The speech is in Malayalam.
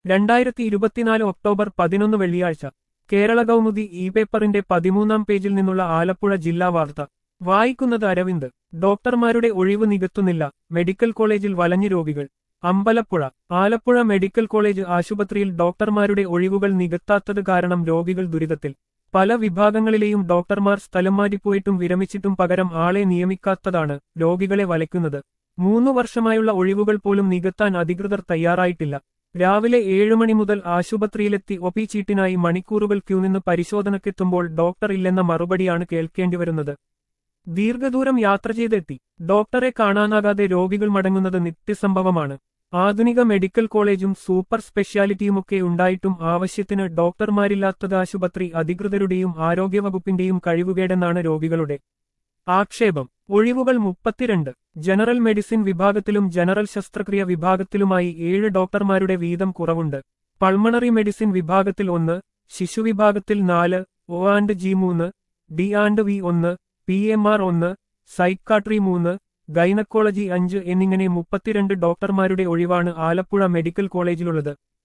രണ്ടായിരത്തി ഇരുപത്തിനാല് ഒക്ടോബർ പതിനൊന്ന് വെള്ളിയാഴ്ച കേരള കൗമുദി ഇ പേപ്പറിന്റെ പതിമൂന്നാം പേജിൽ നിന്നുള്ള ആലപ്പുഴ ജില്ലാ വാർത്ത വായിക്കുന്നത് അരവിന്ദ് ഡോക്ടർമാരുടെ ഒഴിവ് നികത്തുന്നില്ല മെഡിക്കൽ കോളേജിൽ വലഞ്ഞു രോഗികൾ അമ്പലപ്പുഴ ആലപ്പുഴ മെഡിക്കൽ കോളേജ് ആശുപത്രിയിൽ ഡോക്ടർമാരുടെ ഒഴിവുകൾ നികത്താത്തത് കാരണം രോഗികൾ ദുരിതത്തിൽ പല വിഭാഗങ്ങളിലെയും ഡോക്ടർമാർ സ്ഥലം മാറ്റിപ്പോയിട്ടും വിരമിച്ചിട്ടും പകരം ആളെ നിയമിക്കാത്തതാണ് രോഗികളെ വലയ്ക്കുന്നത് മൂന്നു വർഷമായുള്ള ഒഴിവുകൾ പോലും നികത്താൻ അധികൃതർ തയ്യാറായിട്ടില്ല രാവിലെ ഏഴ് മണി മുതൽ ആശുപത്രിയിലെത്തി ഒപി ചീട്ടിനായി മണിക്കൂറുകൾ ക്യൂ നിന്ന് പരിശോധനയ്ക്കെത്തുമ്പോൾ ഡോക്ടർ ഇല്ലെന്ന മറുപടിയാണ് കേൾക്കേണ്ടിവരുന്നത് ദീർഘദൂരം യാത്ര ചെയ്തെത്തി ഡോക്ടറെ കാണാനാകാതെ രോഗികൾ മടങ്ങുന്നത് നിത്യസംഭവമാണ് ആധുനിക മെഡിക്കൽ കോളേജും സൂപ്പർ സ്പെഷ്യാലിറ്റിയുമൊക്കെ ഉണ്ടായിട്ടും ആവശ്യത്തിന് ഡോക്ടർമാരില്ലാത്തത് ആശുപത്രി അധികൃതരുടെയും ആരോഗ്യവകുപ്പിന്റെയും കഴിവുകേടെന്നാണ് രോഗികളുടെ ആക്ഷേപം ഒഴിവുകൾ മുപ്പത്തിരണ്ട് ജനറൽ മെഡിസിൻ വിഭാഗത്തിലും ജനറൽ ശസ്ത്രക്രിയ വിഭാഗത്തിലുമായി ഏഴ് ഡോക്ടർമാരുടെ വീതം കുറവുണ്ട് പൾമണറി മെഡിസിൻ വിഭാഗത്തിൽ ഒന്ന് ശിശുവിഭാഗത്തിൽ നാല് ഒ ആൻഡ് ജി മൂന്ന് ഡി ആൻഡ് വി ഒന്ന് പി എം ആർ ഒന്ന് സൈക്കാട്രി മൂന്ന് ഗൈനക്കോളജി അഞ്ച് എന്നിങ്ങനെ മുപ്പത്തിരണ്ട് ഡോക്ടർമാരുടെ ഒഴിവാണ് ആലപ്പുഴ മെഡിക്കൽ കോളേജിലുള്ളത്